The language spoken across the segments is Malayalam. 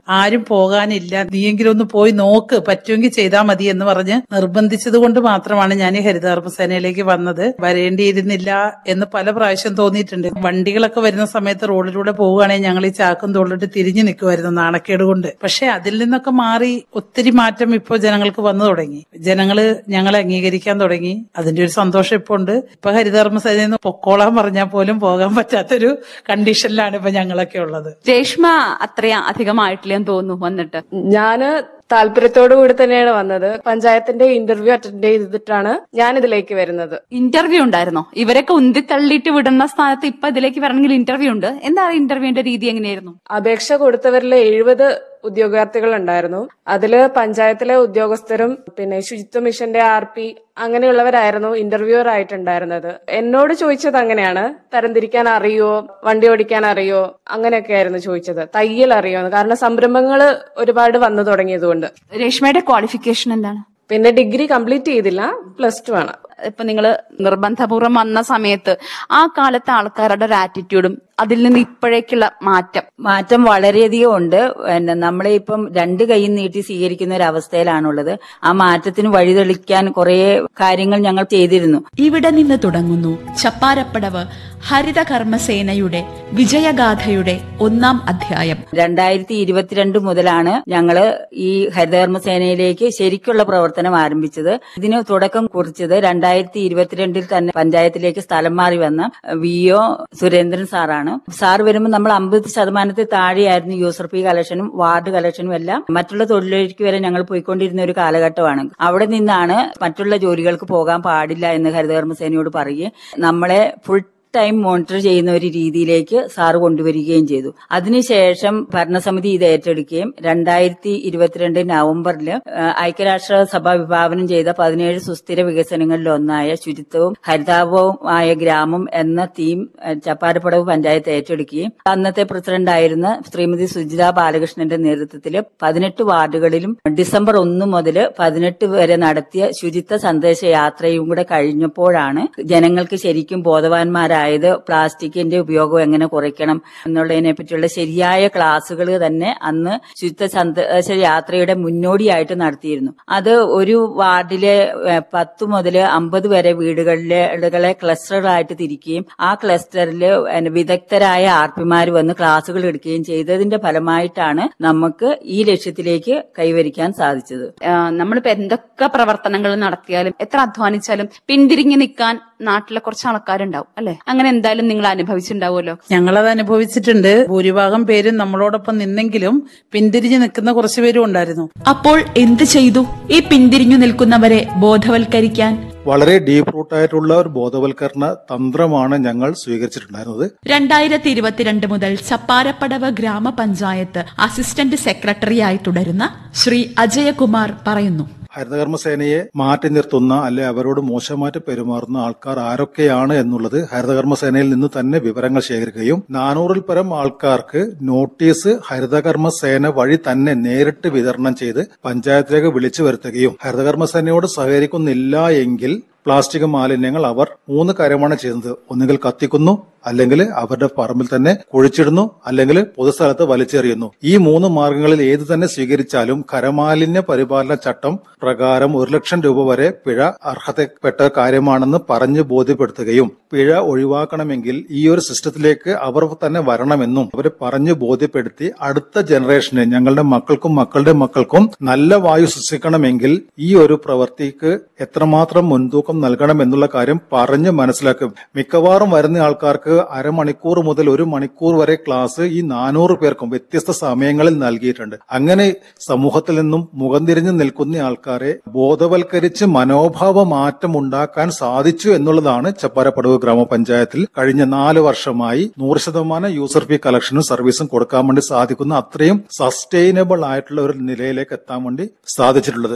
ആരും പോകാനില്ല നീയെങ്കിലും ഒന്ന് പോയി നോക്ക് പറ്റുമെങ്കിൽ ചെയ്താൽ മതി എന്ന് പറഞ്ഞ് നിർബന്ധിച്ചത് കൊണ്ട് മാത്രമാണ് ഞാൻ ഈ ഹരിതകർമ്മ സേനയിലേക്ക് വന്നത് വരേണ്ടിയിരുന്നില്ല എന്ന് പല പ്രാവശ്യം തോന്നിയിട്ടുണ്ട് വണ്ടികളൊക്കെ വരുന്ന സമയത്ത് റോഡിലൂടെ പോവുകയാണെങ്കിൽ ഞങ്ങൾ ഈ ചാക്കും തോളിട്ട് തിരിഞ്ഞു നിൽക്കുമായിരുന്നു നാണക്കേട് കൊണ്ട് പക്ഷെ അതിൽ നിന്നൊക്കെ മാറി ഒത്തിരി മാറ്റം ഇപ്പോൾ ജനങ്ങൾക്ക് വന്നു തുടങ്ങി ജനങ്ങള് ഞങ്ങളെ അംഗീകരിക്കാൻ തുടങ്ങി അതിന്റെ ഒരു സന്തോഷം ഇപ്പൊ ഉണ്ട് ഇപ്പൊ ഹരിതകർമ്മ സേനയിൽ നിന്ന് പൊക്കോളാൻ പറഞ്ഞാൽ പോലും പോകാൻ പറ്റാത്തൊരു കണ്ടീഷനിലാണ് ഇപ്പൊ ഞങ്ങളൊക്കെ ഉള്ളത് രേഷ്മ അത്രയും അധികമായിട്ടില്ലെന്ന് തോന്നുന്നു വന്നിട്ട് ഞാന് താല്പര്യത്തോടു കൂടി തന്നെയാണ് വന്നത് പഞ്ചായത്തിന്റെ ഇന്റർവ്യൂ അറ്റൻഡ് ചെയ്തിട്ടാണ് ഞാൻ ഇതിലേക്ക് വരുന്നത് ഇന്റർവ്യൂ ഉണ്ടായിരുന്നോ ഇവരൊക്കെ ഉന്തി തള്ളിയിട്ട് വിടുന്ന സ്ഥാനത്ത് ഇപ്പൊ ഇതിലേക്ക് വരണമെങ്കിൽ ഇന്റർവ്യൂ ഉണ്ട് എന്താ ഇന്റർവ്യൂവിന്റെ രീതി എങ്ങനെയായിരുന്നു അപേക്ഷ കൊടുത്തവരിൽ എഴുപത് ഉദ്യോഗാർത്ഥികൾ ഉണ്ടായിരുന്നു അതില് പഞ്ചായത്തിലെ ഉദ്യോഗസ്ഥരും പിന്നെ ശുചിത്വ മിഷന്റെ ആർ പി അങ്ങനെയുള്ളവരായിരുന്നു ഇന്റർവ്യൂവർ ആയിട്ടുണ്ടായിരുന്നത് എന്നോട് ചോദിച്ചത് അങ്ങനെയാണ് തരംതിരിക്കാൻ അറിയോ വണ്ടി ഓടിക്കാൻ അറിയോ അങ്ങനെയൊക്കെ ആയിരുന്നു ചോദിച്ചത് തയ്യൽ അറിയോ കാരണം സംരംഭങ്ങൾ ഒരുപാട് വന്നു തുടങ്ങിയതുകൊണ്ട് രേഷ്മയുടെ ക്വാളിഫിക്കേഷൻ എന്താണ് പിന്നെ ഡിഗ്രി കംപ്ലീറ്റ് ചെയ്തില്ല പ്ലസ് ടു ആണ് ഇപ്പൊ നിങ്ങൾ നിർബന്ധപൂർവ്വം വന്ന സമയത്ത് ആ കാലത്തെ ആൾക്കാരുടെ ഒരു ആറ്റിറ്റ്യൂഡും അതിൽ നിന്ന് ഇപ്പോഴേക്കുള്ള മാറ്റം മാറ്റം വളരെയധികം ഉണ്ട് പിന്നെ നമ്മളെ ഇപ്പം രണ്ട് കൈയും നീട്ടി സ്വീകരിക്കുന്ന ഒരു അവസ്ഥയിലാണുള്ളത് ആ മാറ്റത്തിന് വഴിതെളിക്കാൻ കുറെ കാര്യങ്ങൾ ഞങ്ങൾ ചെയ്തിരുന്നു ഇവിടെ നിന്ന് തുടങ്ങുന്നു ചപ്പാരപ്പടവ് ഹരിത കർമ്മസേനയുടെ വിജയഗാഥയുടെ ഒന്നാം അധ്യായം രണ്ടായിരത്തി ഇരുപത്തിരണ്ട് മുതലാണ് ഞങ്ങള് ഈ ഹരിതകർമ്മ സേനയിലേക്ക് ശരിക്കുള്ള പ്രവർത്തനം ആരംഭിച്ചത് ഇതിന് തുടക്കം കുറിച്ചത് രണ്ടായിരത്തി ഇരുപത്തിരണ്ടിൽ തന്നെ പഞ്ചായത്തിലേക്ക് സ്ഥലം മാറി വന്ന വി ഒ സുരേന്ദ്രൻ സാറാണ് സാർ വരുമ്പോൾ നമ്മൾ അമ്പത് ശതമാനത്തിൽ താഴെയായിരുന്നു യൂസർ ഫീ കളക്ഷനും വാർഡ് കളക്ഷനും എല്ലാം മറ്റുള്ള തൊഴിലേക്ക് വരെ ഞങ്ങൾ പോയിക്കൊണ്ടിരുന്ന ഒരു കാലഘട്ടമാണ് അവിടെ നിന്നാണ് മറ്റുള്ള ജോലികൾക്ക് പോകാൻ പാടില്ല എന്ന് ഹരിതകർമ്മ സേനയോട് പറയുകയും നമ്മളെ ഫുൾ ടൈം മോണിറ്റർ ചെയ്യുന്ന ഒരു രീതിയിലേക്ക് സാറ് കൊണ്ടുവരികയും ചെയ്തു അതിനുശേഷം ഭരണസമിതി ഇത് ഏറ്റെടുക്കുകയും രണ്ടായിരത്തി ഇരുപത്തിരണ്ട് നവംബറിൽ ഐക്യരാഷ്ട്രസഭ വിഭാവനം ചെയ്ത പതിനേഴ് സുസ്ഥിര വികസനങ്ങളിൽ ഒന്നായ ശുചിത്വവും ഹരിതാപവുമായ ഗ്രാമം എന്ന തീം ഏഹ്, ചപ്പാരപ്പടവ് പഞ്ചായത്ത് ഏറ്റെടുക്കുകയും അന്നത്തെ പ്രസിഡന്റായിരുന്ന ശ്രീമതി സുജിത ബാലകൃഷ്ണന്റെ നേതൃത്വത്തിൽ പതിനെട്ട് വാർഡുകളിലും ഡിസംബർ ഒന്ന് മുതൽ പതിനെട്ട് വരെ നടത്തിയ ശുചിത്വ സന്ദേശ യാത്രയും കൂടെ കഴിഞ്ഞപ്പോഴാണ് ജനങ്ങൾക്ക് ശരിക്കും ബോധവാന്മാരായത് പ്ലാസ്റ്റിക്കിന്റെ ഉപയോഗം എങ്ങനെ കുറയ്ക്കണം എന്നുള്ളതിനെ പറ്റിയുള്ള ശരിയായ ക്ലാസുകൾ തന്നെ അന്ന് ശുചിത്വ സന്ദേശ യാത്രയുടെ മുന്നോടിയായിട്ട് നടത്തിയിരുന്നു അത് ഒരു വാർഡിലെ ഏഹ്, പത്ത് മുതൽ അമ്പത് വരെ വീടുകളിലെ ആളുകളെ ക്ലസ്റ്ററുകളായിട്ട് തിരിക്കുകയും ആ ക്ലസ്റ്ററിൽ വിദഗ്ധരായ ആർപിമാർ വന്ന് ക്ലാസുകൾ എടുക്കുകയും ചെയ്തതിന്റെ ഫലമായിട്ടാണ് നമുക്ക് ഈ ലക്ഷ്യത്തിലേക്ക് കൈവരിക്കാൻ സാധിച്ചത് ആ, നമ്മളിപ്പോ എന്തൊക്കെ പ്രവർത്തനങ്ങൾ നടത്തിയാലും എത്ര അധ്വാനിച്ചാലും പിന്തിരിഞ്ഞു നിൽക്കാൻ നാട്ടിലെ കുറച്ച് ആൾക്കാരുണ്ടാവും അല്ലെ അങ്ങനെ എന്തായാലും നിങ്ങൾ അനുഭവിച്ചിട്ടുണ്ടാവുമല്ലോ ഞങ്ങളത് അനുഭവിച്ചിട്ടുണ്ട് ഭൂരിഭാഗം പേരും നമ്മളോടൊപ്പം നിന്നെങ്കിലും പിന്തിരിഞ്ഞു നിൽക്കുന്ന കുറച്ചു പേരും ഉണ്ടായിരുന്നു അപ്പോൾ എന്ത് ചെയ്തു ഈ പിന്തിരിഞ്ഞു നിൽക്കുന്നവരെ ബോധവൽക്കരിക്കാൻ വളരെ ഡീപ്പ് റൂട്ടായിട്ടുള്ള ഒരു ബോധവൽക്കരണ തന്ത്രമാണ് ഞങ്ങൾ സ്വീകരിച്ചിട്ടുണ്ടായിരുന്നത് രണ്ടായിരത്തി ഇരുപത്തിരണ്ട് മുതൽ ചപ്പാരപ്പടവ് ഗ്രാമപഞ്ചായത്ത് അസിസ്റ്റന്റ് സെക്രട്ടറിയായി തുടരുന്ന ശ്രീ അജയകുമാർ പറയുന്നു ഹരിതകർമ്മ സേനയെ മാറ്റി നിർത്തുന്ന അല്ലെ അവരോട് മോശമായിട്ട് പെരുമാറുന്ന ആൾക്കാർ ആരൊക്കെയാണ് എന്നുള്ളത് ഹരിതകർമ്മ സേനയിൽ നിന്ന് തന്നെ വിവരങ്ങൾ ശേഖരിക്കുകയും നാനൂറിൽ പരം ആൾക്കാർക്ക് നോട്ടീസ് ഹരിതകർമ്മ സേന വഴി തന്നെ നേരിട്ട് വിതരണം ചെയ്ത് പഞ്ചായത്തിലേക്ക് വിളിച്ചു വരുത്തുകയും ഹരിതകർമ്മ സേനയോട് സഹകരിക്കുന്നില്ല എങ്കിൽ പ്ലാസ്റ്റിക് മാലിന്യങ്ങൾ അവർ മൂന്ന് കാര്യമാണ് ചെയ്യുന്നത് ഒന്നുകിൽ കത്തിക്കുന്നു അല്ലെങ്കിൽ അവരുടെ പറമ്പിൽ തന്നെ കുഴിച്ചിടുന്നു അല്ലെങ്കിൽ പൊതുസ്ഥലത്ത് വലിച്ചെറിയുന്നു ഈ മൂന്ന് മാർഗങ്ങളിൽ ഏത് തന്നെ സ്വീകരിച്ചാലും കരമാലിന്യ പരിപാലന ചട്ടം പ്രകാരം ഒരു ലക്ഷം രൂപ വരെ പിഴ അർഹതപ്പെട്ട കാര്യമാണെന്ന് പറഞ്ഞ് ബോധ്യപ്പെടുത്തുകയും പിഴ ഒഴിവാക്കണമെങ്കിൽ ഈ ഒരു സിസ്റ്റത്തിലേക്ക് അവർ തന്നെ വരണമെന്നും അവരെ പറഞ്ഞു ബോധ്യപ്പെടുത്തി അടുത്ത ജനറേഷന് ഞങ്ങളുടെ മക്കൾക്കും മക്കളുടെ മക്കൾക്കും നല്ല വായു സൃഷ്ടിക്കണമെങ്കിൽ ഈ ഒരു പ്രവൃത്തിക്ക് എത്രമാത്രം മുൻതൂക്കം നൽകണം എന്നുള്ള കാര്യം പറഞ്ഞ് മനസ്സിലാക്കും മിക്കവാറും വരുന്ന ആൾക്കാർക്ക് അരമണിക്കൂർ മുതൽ ഒരു മണിക്കൂർ വരെ ക്ലാസ് ഈ നാനൂറ് പേർക്കും വ്യത്യസ്ത സമയങ്ങളിൽ നൽകിയിട്ടുണ്ട് അങ്ങനെ സമൂഹത്തിൽ നിന്നും മുഖം തിരിഞ്ഞു നിൽക്കുന്ന ആൾക്കാരെ ബോധവൽക്കരിച്ച് മനോഭാവ മാറ്റം ഉണ്ടാക്കാൻ സാധിച്ചു എന്നുള്ളതാണ് ചപ്പാരപ്പടവ് ഗ്രാമപഞ്ചായത്തിൽ കഴിഞ്ഞ നാല് വർഷമായി നൂറ് ശതമാനം യൂസർ ഫീ കളക്ഷനും സർവീസും കൊടുക്കാൻ വേണ്ടി സാധിക്കുന്ന അത്രയും സസ്റ്റൈനബിൾ ആയിട്ടുള്ള ഒരു നിലയിലേക്ക് എത്താൻ വേണ്ടി സാധിച്ചിട്ടുള്ളത്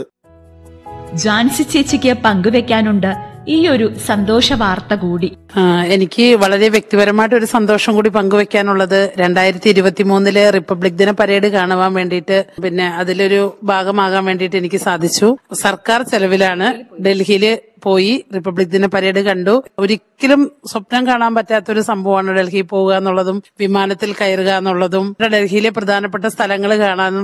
ജാൻസി ചേച്ചിക്ക് പങ്കുവെക്കാനുണ്ട് ഈ ഒരു സന്തോഷ വാർത്ത കൂടി ആ, എനിക്ക് വളരെ വ്യക്തിപരമായിട്ട് ഒരു സന്തോഷം കൂടി പങ്കുവെക്കാനുള്ളത് രണ്ടായിരത്തി ഇരുപത്തി മൂന്നിലെ റിപ്പബ്ലിക് ദിന പരേഡ് കാണുവാൻ വേണ്ടിയിട്ട് പിന്നെ അതിലൊരു ഭാഗമാകാൻ വേണ്ടിയിട്ട് എനിക്ക് സാധിച്ചു സർക്കാർ ചെലവിലാണ് ഡൽഹിയില് പോയി റിപ്പബ്ലിക് ദിന പരേഡ് കണ്ടു ഒരിക്കലും സ്വപ്നം കാണാൻ പറ്റാത്ത ഒരു സംഭവമാണ് ഡൽഹി പോവുക എന്നുള്ളതും വിമാനത്തിൽ കയറുക എന്നുള്ളതും ഡൽഹിയിലെ പ്രധാനപ്പെട്ട സ്ഥലങ്ങൾ കാണാനും